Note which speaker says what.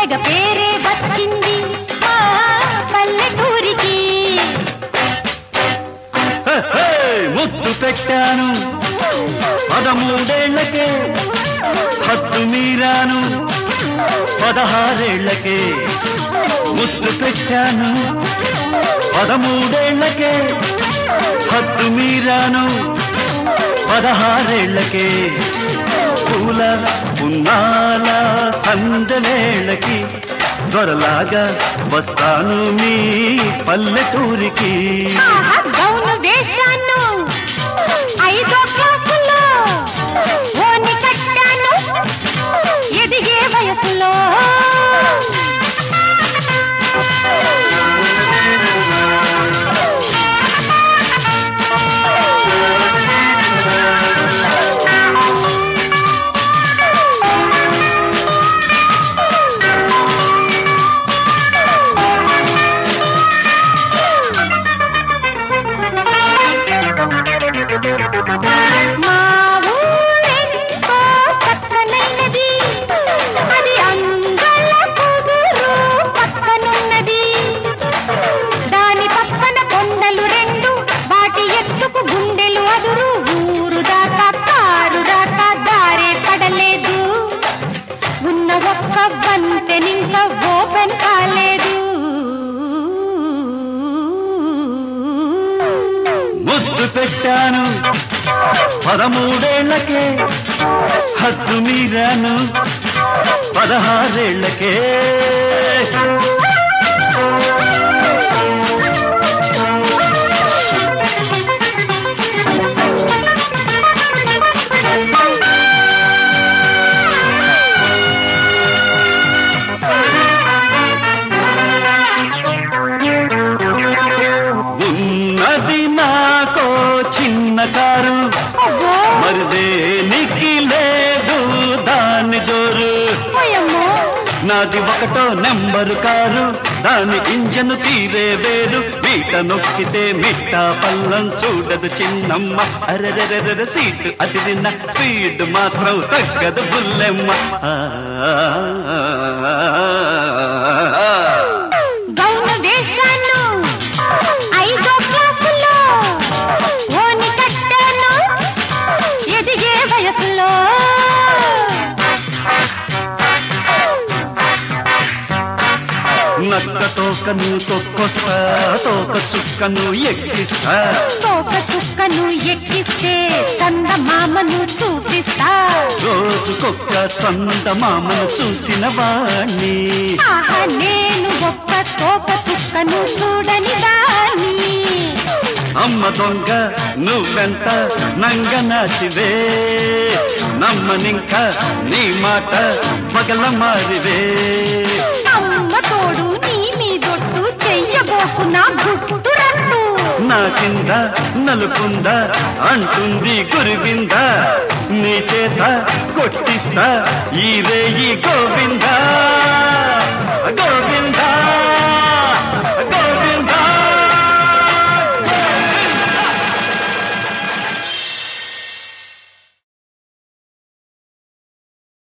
Speaker 1: తెగ పేరే వచ్చింది మా పల్లెటూరికి
Speaker 2: హే, హే, ముద్దు పెట్టాను పదమూడేళ్లకే హద్దు మీరాను పదహారేళ్లకే ముద్దు పెట్టాను పదమూడేళ్లకే హద్దు మీరాను పదహారేళ్లకే పూల పున్నాల సందవేళకి త్వరలాగా వస్తాను మీ పల్లెటూరికి
Speaker 1: ఆహా, గౌను వేశాను ఐదో క్లాసులో ఓని కట్టాను ఎదిగే వయసులో మా ఊరెంతో చక్కనైనది అది అంగళ కుదురు పక్కనున్నది దాని పక్కన కొండలు రెండు వాటి ఎత్తుకు గుండెలు అదురు ఊరు దాకా కారు దాకా దారే పడలేదు ఉన్న ఒక్క వంతెనింక ఓపెన్ కాలేదు
Speaker 2: ముద్దు పెట్టాను పదమూడేళ్లకే హద్దు మీరాను పదహారేళ్లకే ఉన్నది నాకో చిన్న కారు
Speaker 1: అబ్బో,
Speaker 2: మరి దేనికి లేదు దాని జోరు
Speaker 1: పోయమ్మో.
Speaker 2: నాది ఒకటో నెంబరు కారు దాని ఇంజను తీరే వేరు మీట నొక్కితే మిట్ట పల్లం చూడదు చిన్నమ్మ అరెరెరెర సీటు అది విన్న స్పీడ్ మాత్రం తగ్గదు బుల్లెమ్మ ఆ,
Speaker 1: గౌను వేశాను ఐదో క్లాసులో ఓని కట్టాను ఎదిగే వయసులో
Speaker 2: నక్క తోకను తొక్కొస్తా తోక చుక్కను ఎక్కిస్తా
Speaker 1: తోక చుక్కను ఎక్కిస్తే చంద మామను చూపిస్తా
Speaker 2: రోజుకొక్క చందమామను చూసిన వాణ్ణి
Speaker 1: ఆహా నేను ఒక్క తోక చుక్కను చూడని దాన్ని
Speaker 2: అమ్మ దొంగ నువ్వెంత నంగ నాచివే నమ్మనింక నీ మాట పగల మారివే
Speaker 1: అమ్మ తోడు నీ మీదొట్టు చెయ్యబోకు నా గుట్టు రట్టు
Speaker 2: నా కింద నలుపుంద అంటుంది గురువింద నీ చేత కొట్టిస్తా ఈ రేయి గోవింద గోవింద